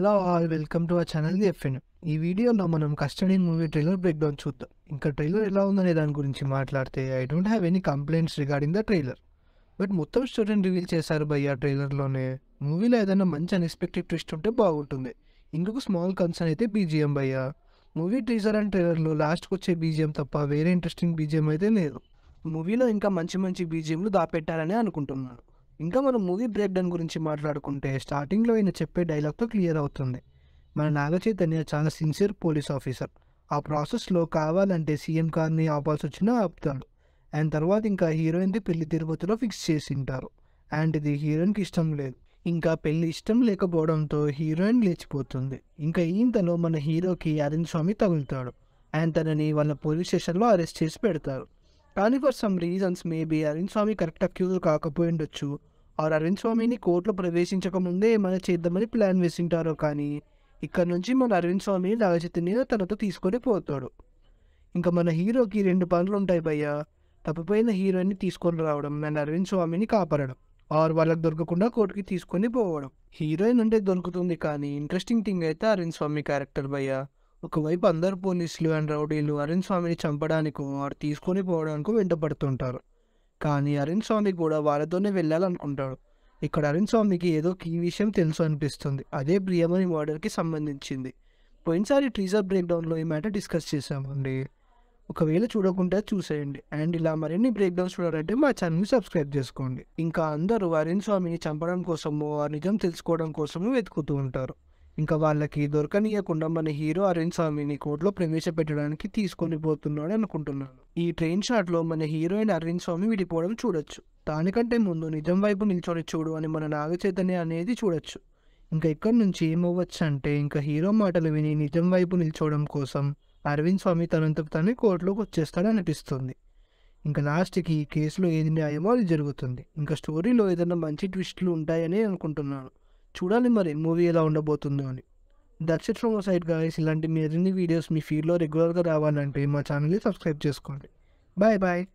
hello all welcome to our channel FN ఈ వీడియోలో మనం custody movie trailer breakdown చూద్దాం ఇంకా ట్రైలర్ ఎలా ఉందనే దాని గురించి మాట్లాడితే I don't have any complaints regarding the trailer but మొత్తం స్టోరీని రివీల్ చేశారు భయ్య ట్రైలర్లోనే మూవీలో ఏదైనా మంచి అన్ఎక్స్పెక్టెడ్ ట్విస్ట్ ఉంటే బాగుంటుంది ఇంకొక స్మాల్ కన్సర్న్ అయితే బీజిఎం భయ్య మూవీ టీజర్ అండ్ ట్రైలర్లో లాస్ట్కి వచ్చే బీజిఎం తప్ప వేరే ఇంట్రెస్టింగ్ బీజిఎం అయితే లేదు మూవీలో ఇంకా మంచి మంచి బీజిఎంలు దాపెట్టారని అనుకుంటున్నాను ఇంకా మనం మూవీ బ్రేక్ డౌన్ గురించి మాట్లాడుకుంటే స్టార్టింగ్లో ఆయన చెప్పే డైలాగ్తో క్లియర్ అవుతుంది మన నాగ చైతన్య చాలా సిన్సియర్ పోలీస్ ఆఫీసర్ ఆ ప్రాసెస్లో కావాలంటే సీఎం కార్ని ఆపాల్సి వచ్చినా ఆపుతాడు అండ్ తర్వాత ఇంకా హీరోయిన్ది పెళ్లి తిరుపతిలో ఫిక్స్ చేసి ఉంటారు అండ్ ఇది హీరోయిన్కి ఇష్టం లేదు ఇంకా పెళ్లి ఇష్టం లేకపోవడంతో హీరోయిన్ లేచిపోతుంది ఇంకా ఈంతలో మన హీరోకి అరుణ్ స్వామి తగులుతాడు అండ్ తనని వాళ్ళ పోలీస్ స్టేషన్లో అరెస్ట్ చేసి పెడతారు కానీ for some reasons maybe Arun Swamy correct accuse కాకపోయి ఉండొచ్చు ఆర్ అరుణ్ స్వామిని కోర్టులో ప్రవేశించక ముందే ఏమైనా చేద్దామని ప్లాన్ వేసింటారో కానీ ఇక్కడ నుంచి మన అరవింద్ స్వామి నాగచైతన్య తనతో తీసుకొని పోతాడు ఇంకా మన హీరోకి రెండు పనులు ఉంటాయి భయ్య తప్పిపోయిన హీరోయిన్ని తీసుకొని రావడం అండ్ అరవింద్ స్వామిని కాపాడడం ఆర్ వాళ్ళకి దొరకకుండా కోర్టుకి తీసుకొని పోవడం హీరోయిన్ అంటే దొరుకుతుంది కానీ ఇంట్రెస్టింగ్ థింగ్ అయితే అరవింద్ స్వామి క్యారెక్టర్ భయ్య ఒకవైపు అందరు పోలీసులు అండ్ రౌడీలు అరుణ్ స్వామిని చంపడానికి ఆర్ తీసుకొని పోవడానికి వెంటపడుతుంటారు కానీ అరుణ్ స్వామి కూడా వాళ్ళతోనే వెళ్ళాలనుకుంటాడు ఇక్కడ అరుణ్ స్వామికి ఏదో కీ విషయం తెలుసు అనిపిస్తుంది అదే ప్రియమణి మర్డర్కి సంబంధించింది పోయినసారి టీజర్ బ్రేక్ డౌన్లో ఈ మ్యాటర్ డిస్కస్ చేసామండి ఒకవేళ చూడకుండా చూసేయండి అండ్ ఇలా మరిన్ని బ్రేక్ డౌన్స్ చూడాలంటే మా ఛానల్ని సబ్స్క్రైబ్ చేసుకోండి ఇంకా అందరూ అరుణ్ స్వామిని చంపడం కోసము ఆ నిజం తెలుసుకోవడం కోసము వెతుకుతూ ఉంటారు ఇంకా వాళ్ళకి దొరకనీయకుండా మన హీరో అరవింద్ స్వామిని కోర్టులో ప్రవేశపెట్టడానికి తీసుకొని పోతున్నాడు అనుకుంటున్నాను ఈ ట్రైన్ షాట్ లో మన హీరోయిన్ అరవింద్ స్వామి విడిపోవడం చూడొచ్చు దానికంటే ముందు నిజం వైపు నిల్చొని చూడు అని మన నాగ చైతన్య అనేది చూడొచ్చు ఇంకా ఇక్కడి నుంచి ఏమవ్వచ్చు అంటే ఇంకా హీరో మాటలు విని నిజం వైపు నిల్చోవడం కోసం అరవింద్ స్వామి తనంతకు తనే కోర్టులోకి వచ్చేస్తాడు అనిపిస్తుంది ఇంకా లాస్ట్కి ఈ కేసులో ఏది న్యాయమో అది జరుగుతుంది ఇంకా స్టోరీలో ఏదైనా మంచి ట్విస్ట్లు ఉంటాయని అనుకుంటున్నాను చూడాలి మరి మూవీ ఎలా ఉండబోతుందో అని that's it from side guys ఇలాంటి మరిన్ని వీడియోస్ మీ ఫీడ్లో రెగ్యులర్గా రావాలంటే మా ఛానల్ని సబ్స్క్రైబ్ చేసుకోండి బాయ్ బాయ్